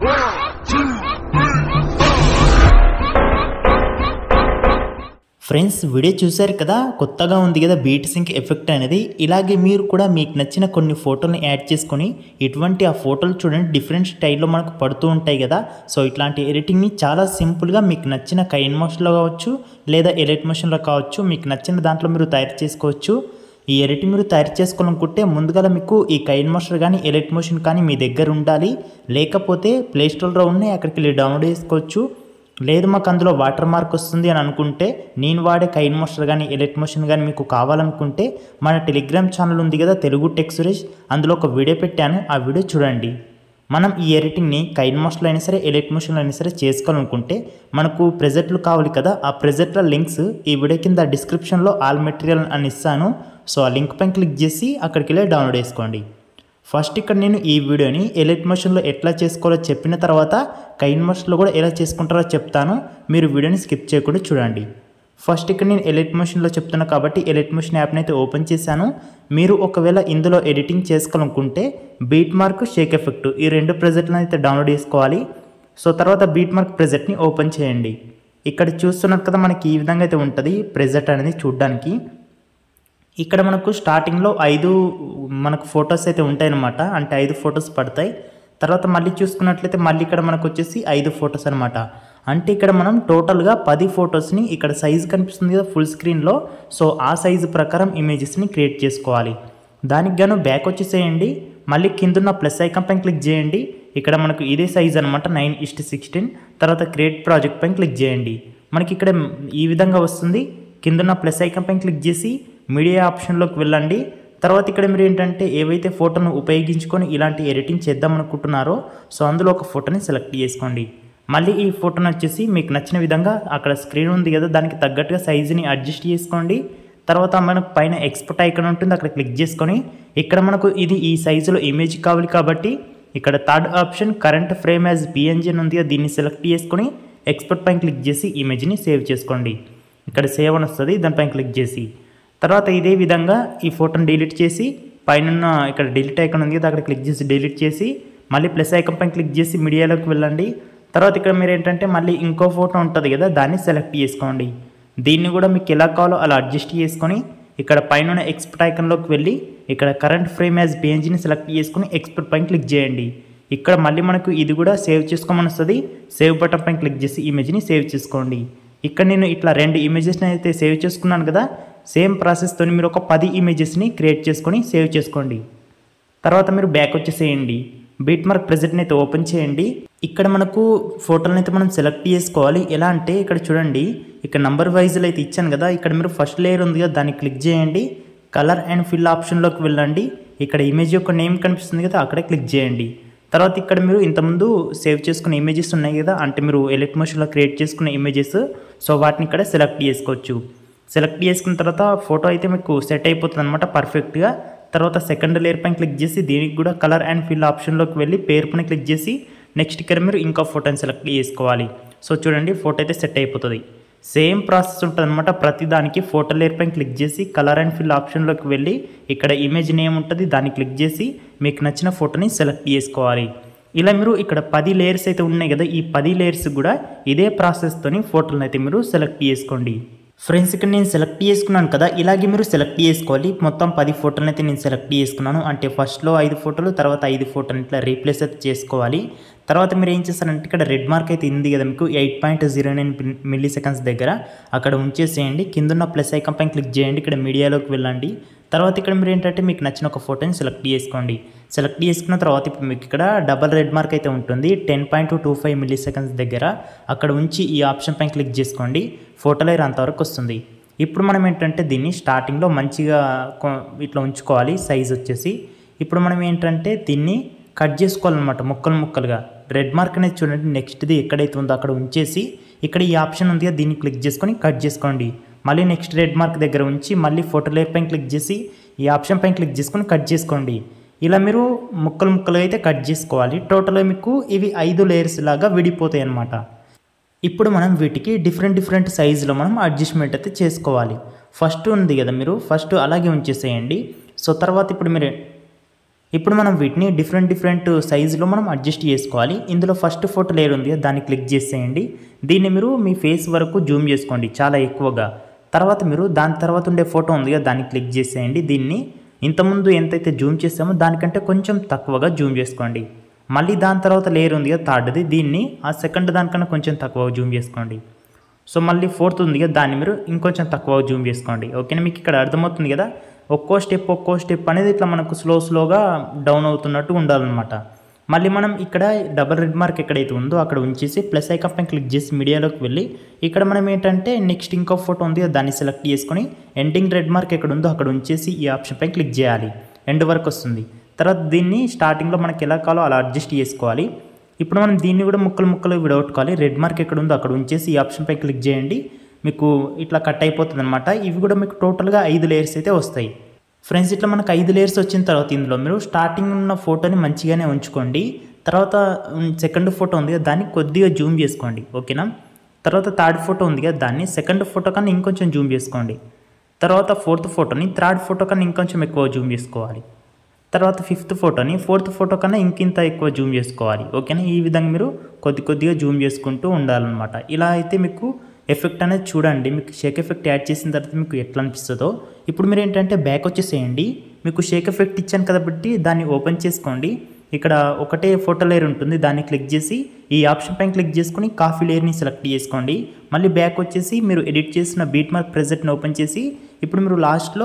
friends video చూశారు కదా కొత్తగా ఉంది కదా బీట్ సింక్ ఎఫెక్ట్ అనేది ఇలాగే మీరు కూడా మీకు నచ్చిన కొన్ని ఫోటోలను యాడ్ చేసుకొని ఇటువంటి ఆ ఫోటోలు చూడండి డిఫరెంట్ స్టైల్లో మనకు పడుతూ ఉంటాయి కదా సో ఇట్లాంటి ఎడిటింగ్ని చాలా సింపుల్గా మీకు నచ్చిన కైన్ మోషన్లో కావచ్చు లేదా ఎలైట్ మోషన్లో కావచ్చు మీకు నచ్చిన దాంట్లో మీరు తయారు చేసుకోవచ్చు ఈ ఎడిట్ మీరు తయారు చేసుకోవాలనుకుంటే ముందుగా మీకు ఈ కైన్ మోషన్ కానీ ఎలైట్ మోషన్ కానీ మీ దగ్గర ఉండాలి లేకపోతే ప్లేస్టోర్లో ఉన్నాయి అక్కడికి వెళ్ళి డౌన్లోడ్ చేసుకోవచ్చు లేదు మాకు అందులో వాటర్ మార్క్ వస్తుంది అని అనుకుంటే నేను వాడే కైన్ మోషన్ కానీ ఎలెట్ మోషన్ కానీ మీకు కావాలనుకుంటే మన టెలిగ్రామ్ ఛానల్ ఉంది కదా తెలుగు టెక్ సురేష్ అందులో ఒక వీడియో పెట్టాను ఆ వీడియో చూడండి మనం ఈ ఎడిటింగ్ని కైన్ మోషన్లో అయినా సరే ఎలెట్ మోషన్లో అయినా సరే చేసుకోవాలనుకుంటే మనకు ప్రెజెంట్లు కావాలి కదా ఆ ప్రెజెంట్ల లింక్స్ ఈ వీడియో కింద డిస్క్రిప్షన్లో ఆల్ మెటీరియల్ అని ఇస్తాను సో ఆ లింక్ పైన క్లిక్ చేసి అక్కడికి వెళ్ళి డౌన్లోడ్ చేసుకోండి ఫస్ట్ ఇక్కడ నేను ఈ వీడియోని ఎలైట్ మోషన్లో ఎట్లా చేసుకోవాలో చెప్పిన తర్వాత కైన్ మోషన్లో కూడా ఎలా చేసుకుంటారో చెప్తాను మీరు వీడియోని స్కిప్ చేయకుండా చూడండి ఫస్ట్ ఇక్కడ నేను ఎలైట్ మోషన్లో చెప్తున్నా కాబట్టి ఎలైట్ మోషన్ యాప్ని అయితే ఓపెన్ చేశాను మీరు ఒకవేళ ఇందులో ఎడిటింగ్ చేసుకోవాలనుకుంటే బీట్ మార్క్ షేక్ ఎఫెక్ట్ ఈ రెండు ప్రెజెంట్లను అయితే డౌన్లోడ్ చేసుకోవాలి సో తర్వాత బీట్ మార్క్ ప్రెజెంట్ని ఓపెన్ చేయండి ఇక్కడ చూస్తున్నారు కదా మనకి ఈ విధంగా అయితే ఉంటుంది ప్రెజెంట్ అనేది చూడడానికి ఇక్కడ మనకు స్టార్టింగ్లో ఐదు మనకు ఫొటోస్ అయితే ఉంటాయన్నమాట అంటే ఐదు ఫొటోస్ పడతాయి తర్వాత మళ్ళీ చూసుకున్నట్లయితే మళ్ళీ ఇక్కడ మనకు వచ్చేసి ఐదు ఫొటోస్ అనమాట అంటే ఇక్కడ మనం టోటల్గా పది ఫొటోస్ని ఇక్కడ సైజ్ కనిపిస్తుంది కదా ఫుల్ స్క్రీన్లో సో ఆ సైజు ప్రకారం ఇమేజెస్ని క్రియేట్ చేసుకోవాలి దానికి గాను బ్యాక్ వచ్చేసేయండి మళ్ళీ కిందున్న ప్లస్ ఐకాన్ పైన క్లిక్ చేయండి ఇక్కడ మనకు ఇదే సైజ్ అనమాట నైన్ ఇస్ట్ సిక్స్టీన్ తర్వాత క్రియేట్ ప్రాజెక్ట్ పైన క్లిక్ చేయండి మనకి ఇక్కడ ఈ విధంగా వస్తుంది కిందున్న ప్లస్ ఐకాన్ పైన క్లిక్ చేసి మీడియా ఆప్షన్లోకి వెళ్ళండి తర్వాత ఇక్కడ మీరు ఏంటంటే ఏవైతే ఫోటోను ఉపయోగించుకొని ఇలాంటి ఎడిటింగ్ చేద్దాం అనుకుంటున్నారో సో అందులో ఒక ఫోటోని సెలెక్ట్ చేసుకోండి మళ్ళీ ఈ ఫోటోని వచ్చేసి మీకు నచ్చిన విధంగా అక్కడ స్క్రీన్ ఉంది కదా దానికి తగ్గట్టుగా సైజుని అడ్జస్ట్ చేసుకోండి తర్వాత మనకు పైన ఎక్స్పోర్ట్ ఐకాన్ ఉంటుంది అక్కడ క్లిక్ చేసుకొని ఇక్కడ మనకు ఇది ఈ సైజులో ఇమేజ్ కావాలి కాబట్టి ఇక్కడ third option current frame as PNG అని ఉంది కదా దీన్ని సెలెక్ట్ చేసుకొని ఎక్స్పోర్ట్ పైన క్లిక్ చేసి ఇమేజ్ని సేవ్ చేసుకోండి ఇక్కడ సేవ్ అని వస్తుంది దానిపైన క్లిక్ చేసి తర్వాత ఇదే విధంగా ఈ ఫోటోని డిలీట్ చేసి పైన ఇక్కడ డిలీట్ ఐకాన్ ఉంది కదా అక్కడ క్లిక్ చేసి డిలీట్ చేసి మళ్ళీ ప్లస్ ఐకాన్ పైన క్లిక్ చేసి మీడియాలోకి వెళ్ళండి తర్వాత ఇక్కడ మీరు ఏంటంటే మళ్ళీ ఇంకో ఫోటో ఉంటుంది కదా దాన్ని సెలెక్ట్ చేసుకోండి దీన్ని కూడా మీకు ఎలా కావాలో అలా అడ్జస్ట్ చేసుకొని ఇక్కడ పైన ఎక్స్పర్ట్ ఐకాన్లోకి వెళ్ళి ఇక్కడ కరెంట్ ఫ్రేమ్ యాజ్ పేజ్ని సెలెక్ట్ చేసుకుని ఎక్స్పర్ట్ పైన క్లిక్ చేయండి ఇక్కడ మళ్ళీ మనకు ఇది కూడా సేవ్ చేసుకోమని వస్తుంది సేవ్ బటన్ పైన క్లిక్ చేసి ఇమేజ్ని సేవ్ చేసుకోండి ఇక్కడ నేను ఇట్లా రెండు ఇమేజెస్ని అయితే సేవ్ చేసుకున్నాను కదా సేమ్ ప్రాసెస్తో మీరు ఒక పది ఇమేజెస్ని క్రియేట్ చేసుకొని సేవ్ చేసుకోండి తర్వాత మీరు బ్యాక్ వచ్చేసేయండి బీట్ మార్క్ ప్రెజెంట్ని అయితే ఓపెన్ చేయండి ఇక్కడ మనకు ఫోటోలను అయితే మనం సెలెక్ట్ చేసుకోవాలి ఎలా అంటే ఇక్కడ చూడండి ఇక్కడ నంబర్ వైజ్లో అయితే ఇచ్చాను కదా ఇక్కడ మీరు ఫస్ట్ లేయర్ ఉంది కదా దాన్ని క్లిక్ చేయండి కలర్ అండ్ ఫిల్ ఆప్షన్లోకి వెళ్ళండి ఇక్కడ ఇమేజ్ యొక్క నేమ్ కనిపిస్తుంది కదా అక్కడే క్లిక్ చేయండి తర్వాత ఇక్కడ మీరు ఇంతకుముందు సేవ్ చేసుకున్న ఇమేజెస్ ఉన్నాయి కదా అంటే మీరు ఎలెక్ట్ మోషన్లో క్రియేట్ చేసుకున్న ఇమేజెస్ సో వాటిని ఇక్కడ సెలెక్ట్ చేసుకోవచ్చు సెలెక్ట్ చేసుకున్న తర్వాత ఫోటో అయితే మీకు సెట్ అయిపోతుంది అనమాట పర్ఫెక్ట్గా తర్వాత సెకండ్ లేయర్ పైన క్లిక్ చేసి దీనికి కూడా కలర్ అండ్ ఫిల్ ఆప్షన్లోకి వెళ్ళి పేరు పైన క్లిక్ చేసి నెక్స్ట్ ఇక్కడ మీరు ఇంకో ఫోటోని సెలెక్ట్ చేసుకోవాలి సో చూడండి ఫోటో అయితే సెట్ అయిపోతుంది సేమ్ ప్రాసెస్ ఉంటుంది అనమాట ప్రతి దానికి ఫోటో లేయర్ పైన క్లిక్ చేసి కలర్ అండ్ ఫిల్ ఆప్షన్లోకి వెళ్ళి ఇక్కడ ఇమేజ్ నేమ్ ఉంటుంది దాన్ని క్లిక్ చేసి మీకు నచ్చిన ఫోటోని సెలెక్ట్ చేసుకోవాలి ఇలా మీరు ఇక్కడ పది లేయర్స్ అయితే ఉన్నాయి కదా ఈ పది లేయర్స్ కూడా ఇదే ప్రాసెస్తోని ఫోటోలను అయితే మీరు సెలెక్ట్ చేసుకోండి ఫ్రెండ్స్ ఇక్కడ నేను సెలెక్ట్ చేసుకున్నాను కదా ఇలాగే మీరు సెలెక్ట్ చేసుకోవాలి మొత్తం పది ఫోటోలు అయితే నేను సెలెక్ట్ చేసుకున్నాను అంటే ఫస్ట్లో ఐదు ఫోటోలు తర్వాత ఐదు ఫోటోలు ఇట్లా రీప్లేస్ అయితే చేసుకోవాలి తర్వాత మీరు ఏం చేస్తారంటే ఇక్కడ రెడ్ మార్క్ అయితే ఉంది కదా మీకు eight point zero nine milliseconds దగ్గర అక్కడ ఉంచేసేయండి కిందున్న ప్లస్ ఐకాన్ పైన క్లిక్ చేయండి ఇక్కడ మీడియాలోకి వెళ్ళండి తర్వాత ఇక్కడ మీరు ఏంటంటే మీకు నచ్చిన ఒక ఫోటోని సెలెక్ట్ చేసుకోండి సెలెక్ట్ చేసుకున్న తర్వాత ఇప్పుడు మీకు ఇక్కడ డబల్ రెడ్ మార్క్ అయితే ఉంటుంది ten point two five milliseconds దగ్గర అక్కడ ఉంచి ఈ ఆప్షన్ పైన క్లిక్ చేసుకోండి ఫోటో లేయర్ అంతవరకు వస్తుంది ఇప్పుడు మనం ఏంటంటే దీన్ని స్టార్టింగ్లో మంచిగా ఇట్లా ఉంచుకోవాలి సైజ్ వచ్చేసి ఇప్పుడు మనం ఏంటంటే దీన్ని కట్ చేసుకోవాలన్నమాట ముక్కలు ముక్కలుగా రెడ్ మార్క్ అనేది చూడండి నెక్స్ట్ది ఎక్కడైతే ఉందో అక్కడ ఉంచేసి ఇక్కడ ఈ ఆప్షన్ ఉంది కదా దీన్ని క్లిక్ చేసుకొని కట్ చేసుకోండి మళ్ళీ నెక్స్ట్ రెడ్ మార్క్ దగ్గర ఉంచి మళ్ళీ ఫోటో లేయర్ పైన క్లిక్ చేసి ఈ ఆప్షన్ పైన క్లిక్ చేసుకొని కట్ చేసుకోండి ఇలా మీరు ముక్కలు ముక్కలు అయితే కట్ చేసుకోవాలి టోటల్గా మీకు ఇవి ఐదు లేయర్స్ లాగా విడిపోతాయి అన్నమాట ఇప్పుడు మనం వీటికి డిఫరెంట్ డిఫరెంట్ సైజులో మనం అడ్జస్ట్మెంట్ అయితే చేసుకోవాలి ఫస్ట్ ఉంది కదా మీరు ఫస్ట్ అలాగే ఉంచేసేయండి సో తర్వాత ఇప్పుడు మీరు ఇప్పుడు మనం వీటిని డిఫరెంట్ డిఫరెంట్ సైజులో మనం అడ్జస్ట్ చేసుకోవాలి ఇందులో ఫస్ట్ ఫోటో లేయర్ ఉంది కదా, దాన్ని క్లిక్ చేసేయండి దీన్ని మీరు మీ ఫేస్ వరకు జూమ్ చేసుకోండి చాలా ఎక్కువగా తర్వాత మీరు దాని తర్వాత ఉండే ఫోటో ఉంది కదా దాన్ని క్లిక్ చేసేయండి దీన్ని ఇంతకుముందు ఎంతైతే జూమ్ చేసామో దానికంటే కొంచెం తక్కువగా జూమ్ చేసుకోండి మళ్ళీ దాని తర్వాత లేయర్ ఉంది కదా థర్డ్ది దీన్ని ఆ సెకండ్ దానికన్నా కొంచెం తక్కువగా జూమ్ చేసుకోండి సో మళ్ళీ ఫోర్త్ ఉంది కదా దాన్ని మీరు ఇంకొంచెం తక్కువ జూమ్ చేసుకోండి ఓకేనా మీకు ఇక్కడ అర్థమవుతుంది కదా ఒక్కో స్టెప్ ఒక్కో స్టెప్ అనేది ఇట్లా మనకు స్లో స్లోగా డౌన్ అవుతున్నట్టు ఉండాలన్నమాట మళ్ళీ మనం ఇక్కడ డబల్ రెడ్ మార్క్ ఎక్కడైతే ఉందో అక్కడ ఉంచేసి ప్లస్ ఐకాన్ పైన క్లిక్ చేసి మీడియాలోకి వెళ్ళి ఇక్కడ మనం ఏంటంటే నెక్స్ట్ ఇంకో ఫోటో ఉంది కదా, దాన్ని సెలెక్ట్ చేసుకొని ఎండింగ్ రెడ్ మార్క్ ఎక్కడ ఉందో అక్కడ ఉంచేసి ఈ ఆప్షన్ పైన క్లిక్ చేయాలి ఎండ్ వరకు వస్తుంది తర్వాత దీన్ని స్టార్టింగ్లో మనకి ఎలా కావాలో అలా అడ్జస్ట్ చేసుకోవాలి ఇప్పుడు మనం దీన్ని కూడా ముక్కలు ముక్కలు విడగొట్టుకోవాలి రెడ్ మార్క్ ఎక్కడ ఉందో అక్కడ ఉంచేసి ఈ ఆప్షన్ పై క్లిక్ చేయండి మీకు ఇట్లా కట్ అయిపోతుంది అనమాట ఇవి కూడా మీకు టోటల్గా ఐదు లేయర్స్ అయితే వస్తాయి ఫ్రెండ్స్ ఇట్లా మనకు ఐదు లేయర్స్ వచ్చిన తర్వాత ఇందులో మీరు స్టార్టింగ్ ఉన్న ఫోటోని మంచిగానే ఉంచుకోండి తర్వాత సెకండ్ ఫోటో ఉంది కదా దాన్ని కొద్దిగా జూమ్ చేసుకోండి ఓకేనా తర్వాత థర్డ్ ఫోటో ఉంది కదా దాన్ని సెకండ్ ఫోటో కన్నా ఇంకొంచెం జూమ్ చేసుకోండి తర్వాత ఫోర్త్ ఫోటోని థర్డ్ ఫోటో కన్నా ఇంకొంచెం ఎక్కువ జూమ్ చేసుకోవాలి తర్వాత ఫిఫ్త్ ఫోటోని ఫోర్త్ ఫోటో కన్నా ఇంకింత ఎక్కువ జూమ్ చేసుకోవాలి ఓకేనా ఈ విధంగా మీరు కొద్ది కొద్దిగా జూమ్ చేసుకుంటూ ఉండాలన్నమాట ఇలా అయితే మీకు ఎఫెక్ట్ అనేది చూడండి మీకు షేక్ ఎఫెక్ట్ యాడ్ చేసిన తర్వాత మీకు ఎట్లా అనిపిస్తుందో ఇప్పుడు మీరు ఏంటంటే బ్యాక్ వచ్చేసేయండి మీకు షేక్ ఎఫెక్ట్ ఇచ్చాను కాబట్టి దాన్ని ఓపెన్ చేసుకోండి ఇక్కడ ఒకటే ఫోటో లేయర్ ఉంటుంది దాన్ని క్లిక్ చేసి ఈ ఆప్షన్ పైన క్లిక్ చేసుకొని కాఫీ లేయర్ని సెలెక్ట్ చేసుకోండి మళ్ళీ బ్యాక్ వచ్చేసి మీరు ఎడిట్ చేసిన బీట్ మార్క్ ప్రెజెంట్ని ఓపెన్ చేసి ఇప్పుడు మీరు లాస్ట్లో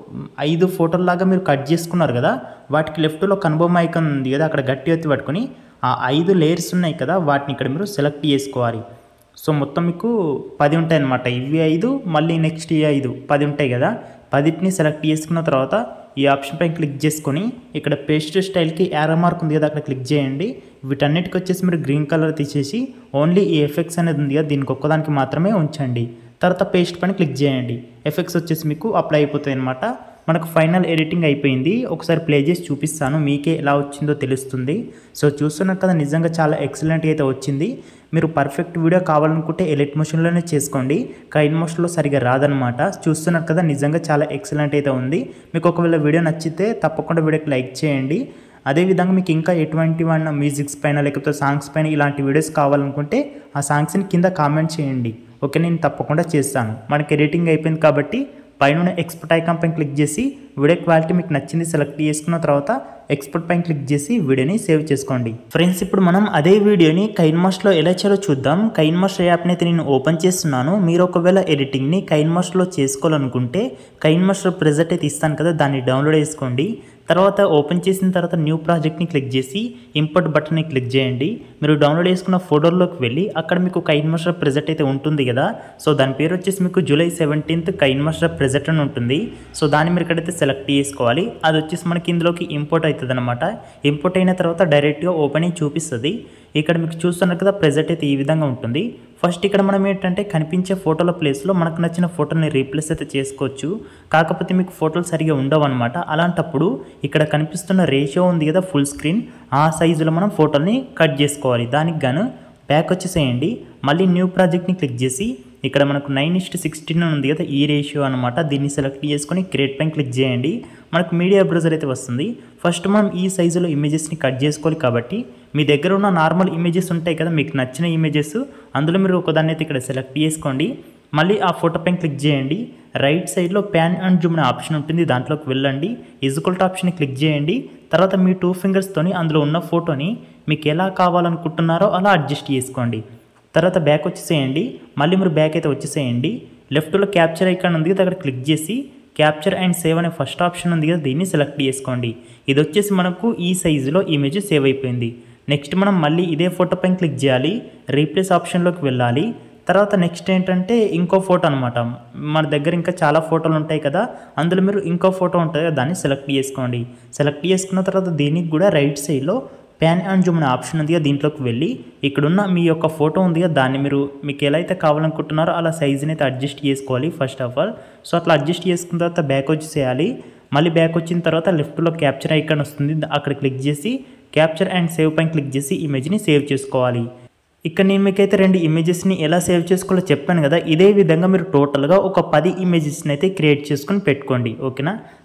ఐదు ఫోటోల్లాగా మీరు కట్ చేసుకున్నారు కదా వాటికి లెఫ్ట్లో కనుబొమ్మ ఐకాన్ ఉంది కదా అక్కడ గట్టి ఎత్తి పట్టుకొని ఆ ఐదు లేయర్స్ ఉన్నాయి కదా వాటిని ఇక్కడ మీరు సెలెక్ట్ చేసుకోవాలి సో మొత్తం మీకు పది ఉంటాయి అన్నమాట ఇవి ఐదు మళ్ళీ నెక్స్ట్ ఈ ఐదు పది ఉంటాయి కదా పదిటిని సెలెక్ట్ చేసుకున్న తర్వాత ఈ ఆప్షన్ పైన క్లిక్ చేసుకొని ఇక్కడ పేస్ట్ స్టైల్కి యారో మార్క్ ఉంది కదా అక్కడ క్లిక్ చేయండి వీటన్నిటికి వచ్చేసి మీరు గ్రీన్ కలర్ తీసేసి ఓన్లీ ఈ ఎఫెక్ట్స్ అనేది ఉంది కదా దీనికి ఒక్కదానికి మాత్రమే ఉంచండి తర్వాత పేస్ట్ పైన క్లిక్ చేయండి ఎఫెక్ట్స్ వచ్చేసి మీకు అప్లై అయిపోతాయి అనమాట మనకు ఫైనల్ ఎడిటింగ్ అయిపోయింది ఒకసారి ప్లే చేసి చూపిస్తాను మీకే ఎలా వచ్చిందో తెలుస్తుంది సో చూస్తున్నారు కదా నిజంగా చాలా ఎక్సలెంట్గా అయితే వచ్చింది మీరు పర్ఫెక్ట్ వీడియో కావాలనుకుంటే ఎలిట్ మోషన్లోనే చేసుకోండి కైన్ మోషన్లో సరిగా రాదనమాట చూస్తున్నారు కదా నిజంగా చాలా ఎక్సలెంట్ అయితే ఉంది మీకు ఒకవేళ వీడియో నచ్చితే తప్పకుండా వీడియోకి లైక్ చేయండి అదేవిధంగా మీకు ఇంకా ఎటువంటి వన్ మ్యూజిక్స్ పైన లేకపోతే సాంగ్స్ పైన ఇలాంటి వీడియోస్ కావాలనుకుంటే ఆ సాంగ్స్ని కింద కామెంట్ చేయండి ఓకే నేను తప్పకుండా చేస్తాను మనకి ఎడిటింగ్ అయిపోయింది కాబట్టి పైన ఎక్స్పోర్ట్ ఐకాన్ పైన క్లిక్ చేసి వీడియో క్వాలిటీ మీకు నచ్చింది సెలెక్ట్ చేసుకున్న తర్వాత ఎక్స్పోర్ట్ పైన క్లిక్ చేసి వీడియోని సేవ్ చేసుకోండి ఫ్రెండ్స్ ఇప్పుడు మనం అదే వీడియోని కైన్ మాస్ట్లో ఎలా చేయాలో చూద్దాం కైన్ మాస్టర్ యాప్ని అయితే నేను ఓపెన్ చేస్తున్నాను మీరు ఒకవేళ ఎడిటింగ్ని కైన్ మాస్టర్లో చేసుకోవాలనుకుంటే కైన్ మాస్టర్ ప్రెజెంట్ అయితే ఇస్తాను కదా దాన్ని డౌన్లోడ్ చేసుకోండి తర్వాత ఓపెన్ చేసిన తర్వాత న్యూ ప్రాజెక్ట్ని క్లిక్ చేసి ఇంపోర్ట్ బటన్ని క్లిక్ చేయండి మీరు డౌన్లోడ్ చేసుకున్న ఫోటోల్లోకి వెళ్ళి అక్కడ మీకు కైన్ మాస్టర్ ప్రెజెంట్ అయితే ఉంటుంది కదా సో దాని పేరు వచ్చేసి మీకు July seventeenth KineMaster present అని ఉంటుంది సో దాన్ని మీరు ఇక్కడైతే సెలెక్ట్ చేసుకోవాలి అది వచ్చేసి మనకి ఇందులోకి ఇంపోర్ట్ అవుతుంది అనమాట ఇంపోర్ట్ అయిన తర్వాత డైరెక్ట్గా ఓపెన్ అయ్యి చూపిస్తుంది ఇక్కడ మీకు చూస్తున్నారు కదా ప్రెజెంట్ అయితే ఈ విధంగా ఉంటుంది ఫస్ట్ ఇక్కడ మనం ఏంటంటే కనిపించే ఫోటోల ప్లేస్లో మనకు నచ్చిన ఫోటోని రీప్లేస్ అయితే చేసుకోవచ్చు కాకపోతే మీకు ఫోటోలు సరిగా ఉండవు అనమాట అలాంటప్పుడు ఇక్కడ కనిపిస్తున్న రేషియో ఉంది కదా ఫుల్ స్క్రీన్ ఆ సైజులో మనం ఫోటోని కట్ చేసుకోవాలి దానికి గాను బ్యాక్ వచ్చేసేయండి మళ్ళీ న్యూ ప్రాజెక్ట్ని క్లిక్ చేసి ఇక్కడ మనకు నైన్ ఇస్ట్ సిక్స్టీన్ ఉంది కదా ఈ రేషియో అనమాట దీన్ని సెలెక్ట్ చేసుకొని క్రియేట్ పైన క్లిక్ చేయండి మనకు మీడియా బ్రౌజర్ అయితే వస్తుంది ఫస్ట్ మనం ఈ సైజులో ఇమేజెస్ని కట్ చేసుకోవాలి కాబట్టి మీ దగ్గర ఉన్న నార్మల్ ఇమేజెస్ ఉంటాయి కదా మీకు నచ్చిన ఇమేజెస్ అందులో మీరు ఒకదాన్ని అయితే ఇక్కడ సెలెక్ట్ చేసుకోండి మళ్ళీ ఆ ఫోటో పైన క్లిక్ చేయండి రైట్ సైడ్లో ప్యాన్ అండ్ జూమ్ అనే ఆప్షన్ ఉంటుంది దాంట్లోకి వెళ్ళండి ఇజుకల్ట్ ఆప్షన్ని క్లిక్ చేయండి తర్వాత మీ టూ ఫింగర్స్తోని అందులో ఉన్న ఫోటోని మీకు ఎలా కావాలనుకుంటున్నారో అలా అడ్జస్ట్ చేసుకోండి తర్వాత బ్యాక్ వచ్చేసేయండి మళ్ళీ మీరు బ్యాక్ అయితే వచ్చేసేయండి లెఫ్ట్లో క్యాప్చర్ ఐకాన్ ఉంది కదా అక్కడ క్లిక్ చేసి క్యాప్చర్ అండ్ సేవ్ అనే ఫస్ట్ ఆప్షన్ ఉంది కదా దీన్ని సెలెక్ట్ చేసుకోండి ఇది వచ్చేసి మనకు ఈ సైజులో ఇమేజ్ సేవ్ అయిపోయింది నెక్స్ట్ మనం మళ్ళీ ఇదే ఫోటో పైన క్లిక్ చేయాలి రీప్లేస్ ఆప్షన్లోకి వెళ్ళాలి తర్వాత నెక్స్ట్ ఏంటంటే ఇంకో ఫోటో అనమాట మన దగ్గర ఇంకా చాలా ఫోటోలు ఉంటాయి కదా అందులో మీరు ఇంకో ఫోటో ఉంటుంది కదా దాన్ని సెలెక్ట్ చేసుకోండి సెలెక్ట్ చేసుకున్న తర్వాత దీనికి కూడా రైట్ సైడ్లో ప్యాన్ అండ్ జూమ్ అనే ఆప్షన్ ఉంది కదా దీంట్లోకి వెళ్ళి ఇక్కడున్న మీ యొక్క ఫోటో ఉంది కదా దాన్ని మీరు మీకు ఎలా అయితే కావాలనుకుంటున్నారో అలా సైజుని అయితే అడ్జస్ట్ చేసుకోవాలి ఫస్ట్ ఆఫ్ ఆల్ సో అట్లా అడ్జస్ట్ చేసుకున్న తర్వాత బ్యాక్ వచ్చేసేయాలి మళ్ళీ బ్యాక్ వచ్చిన తర్వాత లెఫ్ట్లో క్యాప్చర్ ఐకాన్ వస్తుంది అక్కడ క్లిక్ చేసి క్యాప్చర్ అండ్ సేవ్ పైన క్లిక్ చేసి ఇమేజ్ని సేవ్ చేసుకోవాలి ఇక్కడ నేను మీకైతే రెండు ఇమేజెస్ని ఎలా సేవ్ చేసుకోవాలో చెప్పాను కదా ఇదే విధంగా మీరు టోటల్గా ఒక పది ఇమేజెస్ని అయితే క్రియేట్ చేసుకొని పెట్టుకోండి ఓకేనా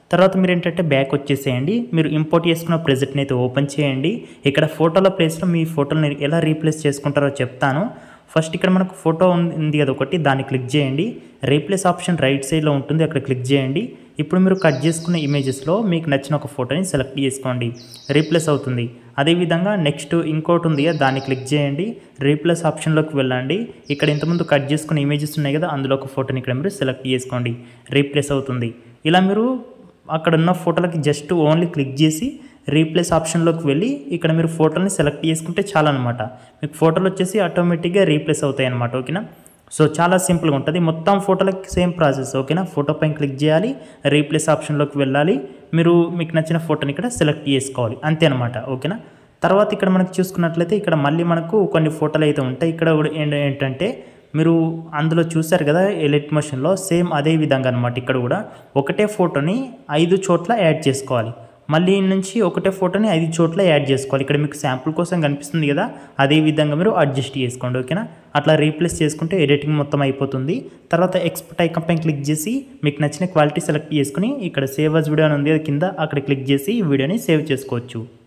తర్వాత మీరు ఏంటంటే బ్యాక్ వచ్చేసేయండి మీరు ఇంపోర్ట్ చేసుకున్న ప్రెజెంట్ని అయితే ఓపెన్ చేయండి ఇక్కడ ఫోటోల ప్లేస్లో మీ ఫోటోని ఎలా రీప్లేస్ చేసుకుంటారో చెప్తాను ఫస్ట్ ఇక్కడ మనకు ఫోటో ఉంది కదా ఒకటి దాన్ని క్లిక్ చేయండి రీప్లేస్ ఆప్షన్ రైట్ సైడ్లో ఉంటుంది అక్కడ క్లిక్ చేయండి ఇప్పుడు మీరు కట్ చేసుకున్న ఇమేజెస్లో మీకు నచ్చిన ఒక ఫోటోని సెలెక్ట్ చేసుకోండి రీప్లేస్ అవుతుంది అదేవిధంగా నెక్స్ట్ ఇంకోటి ఉంది కదా దాన్ని క్లిక్ చేయండి రీప్లేస్ ఆప్షన్లోకి వెళ్ళండి ఇక్కడ ఇంతకుముందు కట్ చేసుకున్న ఇమేజెస్ ఉన్నాయి కదా అందులో ఒక ఫోటోని ఇక్కడ మీరు సెలెక్ట్ చేసుకోండి రీప్లేస్ అవుతుంది ఇలా మీరు అక్కడ ఉన్న ఫోటోలకి జస్ట్ ఓన్లీ క్లిక్ చేసి రీప్లేస్ ఆప్షన్లోకి వెళ్ళి ఇక్కడ మీరు ఫోటోని సెలెక్ట్ చేసుకుంటే చాలా అనమాట మీకు ఫోటోలు వచ్చేసి ఆటోమేటిక్గా రీప్లేస్ అవుతాయి అనమాట ఓకేనా సో చాలా సింపుల్గా ఉంటుంది మొత్తం ఫోటోలకి సేమ్ ప్రాసెస్ ఓకేనా ఫోటో పైన క్లిక్ చేయాలి రీప్లేస్ ఆప్షన్లోకి వెళ్ళాలి మీరు మీకు నచ్చిన ఫోటోని ఇక్కడ సెలెక్ట్ చేసుకోవాలి అంతే అనమాట ఓకేనా తర్వాత ఇక్కడ మనకు చూసుకున్నట్లయితే ఇక్కడ మళ్ళీ మనకు కొన్ని ఫోటోలు అయితే ఉంటాయి ఇక్కడ కూడా ఏంట- ఏంటంటే మీరు అందులో చూశారు కదా ఎలెక్ట్ మోషన్లో సేమ్ అదే విధంగా అనమాట ఇక్కడ కూడా ఒకటే ఫోటోని ఐదు చోట్ల యాడ్ చేసుకోవాలి మళ్ళీ నుంచి ఒకటే ఫోటోని ఐదు చోట్ల యాడ్ చేసుకోవాలి ఇక్కడ మీకు శాంపుల్ కోసం కనిపిస్తుంది కదా అదే విధంగా మీరు అడ్జస్ట్ చేసుకోండి ఓకేనా అట్లా రీప్లేస్ చేసుకుంటే ఎడిటింగ్ మొత్తం అయిపోతుంది తర్వాత ఎక్స్పర్ట్ ఐకన్ పైన క్లిక్ చేసి మీకు నచ్చిన క్వాలిటీ సెలెక్ట్ చేసుకుని ఇక్కడ సేవ్ అస్ వీడియో అని ఉంది కదా కింద అక్కడ క్లిక్ చేసి ఈ వీడియోని సేవ్ చేసుకోవచ్చు